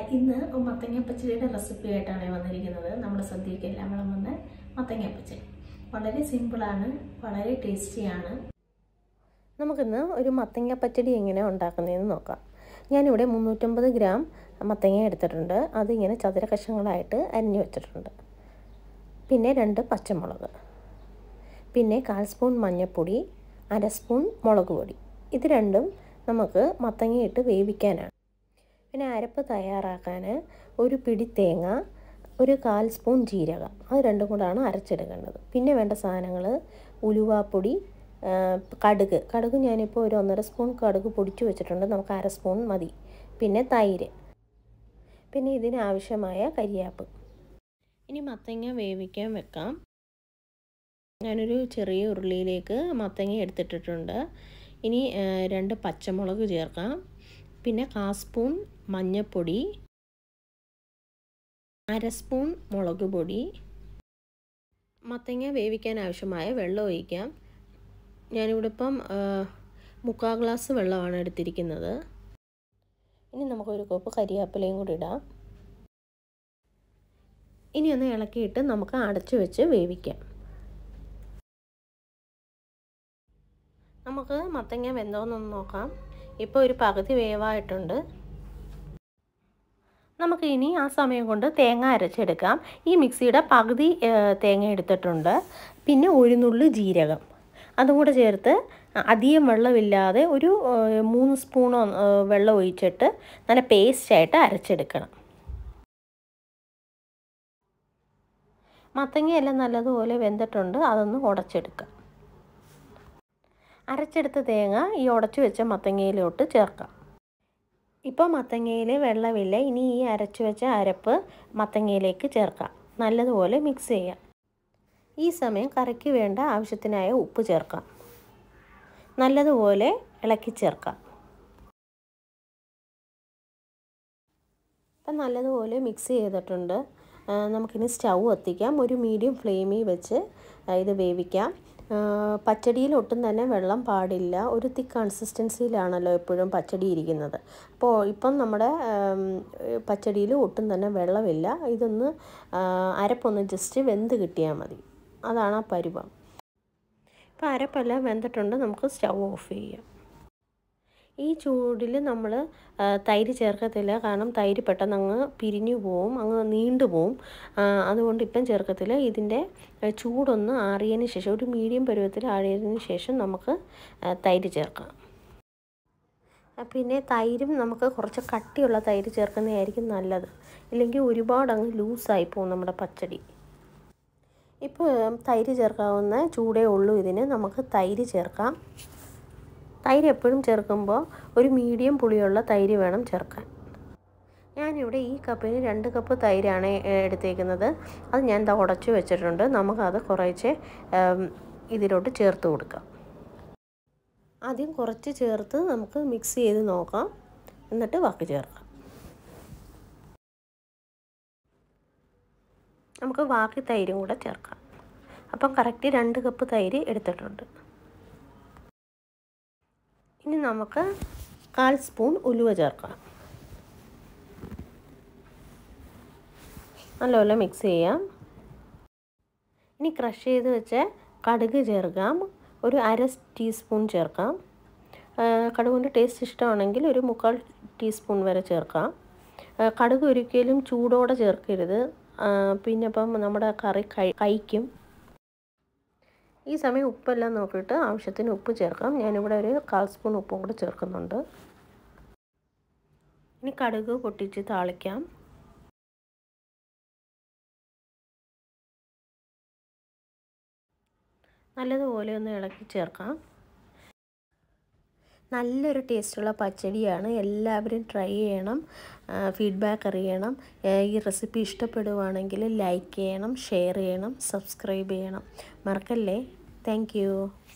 ഇന്ന് മത്തങ്ങ പച്ചടിയുടെ റെസിപ്പി ആയിട്ടാണ് വന്നിരിക്കുന്നത് നമ്മുടെ സദ്യയ്ക്ക് എല്ലാം വിളമ്പുന്ന മത്തങ്ങ പച്ചടി വളരെ സിമ്പിളാണ് വളരെ ടേസ്റ്റിയാണ് നമുക്കിന്ന് ഒരു മത്തങ്ങ പച്ചടി എങ്ങനെയാണ് ഉണ്ടാക്കുന്നതെന്ന് നോക്കാം ഞാനിവിടെ മുന്നൂറ്റമ്പത് ഗ്രാം മത്തങ്ങ എടുത്തിട്ടുണ്ട് അതിങ്ങനെ ചതുര കഷ്ണങ്ങളായിട്ട് അരിഞ്ഞു വെച്ചിട്ടുണ്ട് പിന്നെ രണ്ട് പച്ചമുളക് പിന്നെ കാൽ സ്പൂൺ മഞ്ഞൾപ്പൊടി അര സ്പൂൺ മുളക് പൊടി ഇത് രണ്ടും നമുക്ക് മത്തങ്ങയിട്ട് വേവിക്കാനാണ് പിന്നെ അരപ്പ് തയ്യാറാക്കാൻ ഒരു പിടി തേങ്ങ ഒരു കാൽ സ്പൂൺ ജീരകം അത് രണ്ടും കൂടാണ് അരച്ചെടുക്കേണ്ടത് പിന്നെ വേണ്ട സാധനങ്ങൾ ഉലുവാപ്പൊടി കടുക് കടുക് ഞാനിപ്പോൾ ഒരു ഒന്നര സ്പൂൺ കടുക് പൊടിച്ചു വെച്ചിട്ടുണ്ട് നമുക്ക് അര സ്പൂൺ മതി പിന്നെ തൈര് പിന്നെ ഇതിനാവശ്യമായ കരിയാപ്പ് ഇനി മത്തങ്ങ വേവിക്കാൻ വെക്കാം ഞാനൊരു ചെറിയ ഉരുളിയിലേക്ക് മത്തങ്ങ എടുത്തിട്ടിട്ടുണ്ട് ഇനി രണ്ട് പച്ചമുളക് ചേർക്കാം പിന്നെ കാ സ്പൂൺ മഞ്ഞൾപ്പൊടി അര സ്പൂൺ മുളക് പൊടി മത്തങ്ങ വേവിക്കാൻ ആവശ്യമായ വെള്ളം ഒഴിക്കാം ഞാനിവിടെ ഇപ്പം മുക്കാൽ ഗ്ലാസ് വെള്ളമാണ് എടുത്തിരിക്കുന്നത് ഇനി നമുക്കൊരു കപ്പ് കരിയാപ്പിലയും കൂടി ഇടാം ഇനി ഒന്ന് ഇളക്കിയിട്ട് നമുക്ക് അടച്ചു വെച്ച് വേവിക്കാം നമുക്ക് മത്തങ്ങ വെന്തോന്നൊന്ന് നോക്കാം ഇപ്പോൾ ഒരു പകുതി വേവായിട്ടുണ്ട് നമുക്ക് ഇനി ആ സമയം കൊണ്ട് തേങ്ങ അരച്ചെടുക്കാം ഈ മിക്സിയുടെ പകുതി തേങ്ങ എടുത്തിട്ടുണ്ട് പിന്നെ ഒരു നുള്ളു ജീരകം അതും കൂടെ ചേർത്ത് അധികം വെള്ളമില്ലാതെ ഒരു മൂന്ന് സ്പൂണോ വെള്ളം ഒഴിച്ചിട്ട് നല്ല പേസ്റ്റായിട്ട് അരച്ചെടുക്കണം മത്തങ്ങയെല്ലാം നല്ലതുപോലെ വെന്തിട്ടുണ്ട് അതൊന്ന് ഉടച്ചെടുക്കാം അരച്ചെടുത്ത തേങ്ങ ഈ ഉടച്ചു വെച്ച മത്തങ്ങയിലോട്ട് ചേർക്കാം ഇപ്പോൾ മത്തങ്ങയിൽ വെള്ളമില്ല ഇനി ഈ അരച്ചു വെച്ച അരപ്പ് മത്തങ്ങയിലേക്ക് ചേർക്കാം നല്ലതുപോലെ മിക്സ് ചെയ്യാം ഈ സമയം കറിക്ക് വേണ്ട ആവശ്യത്തിനായ ഉപ്പ് ചേർക്കാം നല്ലതുപോലെ ഇളക്കി ചേർക്കാം അപ്പം നല്ലതുപോലെ മിക്സ് ചെയ്തിട്ടുണ്ട് നമുക്കിനി സ്റ്റൗ കത്തിക്കാം ഒരു മീഡിയം ഫ്ലെയിമിൽ വെച്ച് ഇത് വേവിക്കാം പച്ചടിയിൽ ഒട്ടും തന്നെ വെള്ളം പാടില്ല ഒരു തിക്ക് കൺസിസ്റ്റൻസിയിലാണല്ലോ എപ്പോഴും പച്ചടി ഇരിക്കുന്നത് അപ്പോൾ ഇപ്പം നമ്മുടെ പച്ചടിയിൽ ഒട്ടും തന്നെ വെള്ളമില്ല ഇതൊന്ന് അരപ്പൊന്ന് ജസ്റ്റ് വെന്ത് കിട്ടിയാൽ മതി അതാണ് ആ പരുവം ഇപ്പോൾ അരപ്പെല്ലാം വെന്തിട്ടുണ്ട് നമുക്ക് സ്റ്റൗ ഓഫ് ചെയ്യാം ഈ ചൂടിൽ നമ്മൾ തൈര് ചേർക്കത്തില്ല കാരണം തൈര് പെട്ടെന്ന് അങ്ങ് പിരിഞ്ഞു പോവും അങ്ങ് നീണ്ടു പോവും അതുകൊണ്ട് ഇപ്പം ചേർക്കത്തില്ല ഇതിൻ്റെ ചൂടൊന്ന് ആറിയതിന് ശേഷം ഒരു മീഡിയം പരുവത്തിൽ ആറിയതിന് ശേഷം നമുക്ക് തൈര് ചേർക്കാം പിന്നെ തൈരും നമുക്ക് കുറച്ച് കട്ടിയുള്ള തൈര് ചേർക്കുന്നതായിരിക്കും നല്ലത് ഇല്ലെങ്കിൽ ഒരുപാട് അങ്ങ് ലൂസായി പോകും നമ്മുടെ പച്ചടി ഇപ്പോൾ തൈര് ചേർക്കാവുന്ന ചൂടേ ഉള്ളൂ ഇതിന് നമുക്ക് തൈര് ചേർക്കാം തൈര് എപ്പോഴും ചേർക്കുമ്പോൾ ഒരു മീഡിയം പുളിയുള്ള തൈര് വേണം ചേർക്കാൻ ഞാനിവിടെ ഈ കപ്പിന് രണ്ട് കപ്പ് തൈരാണ് എടുത്തേക്കുന്നത് അത് ഞാൻ എന്താ ഉടച്ചു വെച്ചിട്ടുണ്ട് നമുക്കത് കുറേശ്ശെ ഇതിലോട്ട് ചേർത്ത് കൊടുക്കാം ആദ്യം കുറച്ച് ചേർത്ത് നമുക്ക് മിക്സ് ചെയ്ത് നോക്കാം എന്നിട്ട് ബാക്കി ചേർക്കാം നമുക്ക് ബാക്കി തൈരും കൂടെ ചേർക്കാം അപ്പം കറക്റ്റ് രണ്ട് കപ്പ് തൈര് എടുത്തിട്ടുണ്ട് ഇനി നമുക്ക് കാൽ സ്പൂൺ ഉലുവ ചേർക്കാം നല്ലപോലെ മിക്സ് ചെയ്യാം ഇനി ക്രഷ് ചെയ്ത് വെച്ച് കടുക് ചേർക്കാം ഒരു അര ടീസ്പൂൺ ചേർക്കാം കടുകിൻ്റെ ടേസ്റ്റ് ഇഷ്ടമാണെങ്കിൽ ഒരു മുക്കാൽ ടീസ്പൂൺ വരെ ചേർക്കാം കടുക് ഒരിക്കലും ചൂടോടെ ചേർക്കരുത് പിന്നെ ഇപ്പം നമ്മുടെ കറി കഴിക്കും ഈ സമയം ഉപ്പെല്ലാം നോക്കിയിട്ട് ആവശ്യത്തിന് ഉപ്പ് ചേർക്കാം ഞാനിവിടെ ഒരു കാൽ സ്പൂൺ ഉപ്പും കൂടെ ചേർക്കുന്നുണ്ട് ഇനി കടുക് പൊട്ടിച്ച് താളിക്കാം നല്ലതുപോലെ ഒന്ന് ഇളക്കി ചേർക്കാം നല്ലൊരു ടേസ്റ്റുള്ള പച്ചടിയാണ് എല്ലാവരും ട്രൈ ചെയ്യണം ഫീഡ്ബാക്ക് അറിയണം ഈ റെസിപ്പി ഇഷ്ടപ്പെടുവാണെങ്കിൽ ലൈക്ക് ചെയ്യണം ഷെയർ ചെയ്യണം സബ്സ്ക്രൈബ് ചെയ്യണം മറക്കല്ലേ താങ്ക്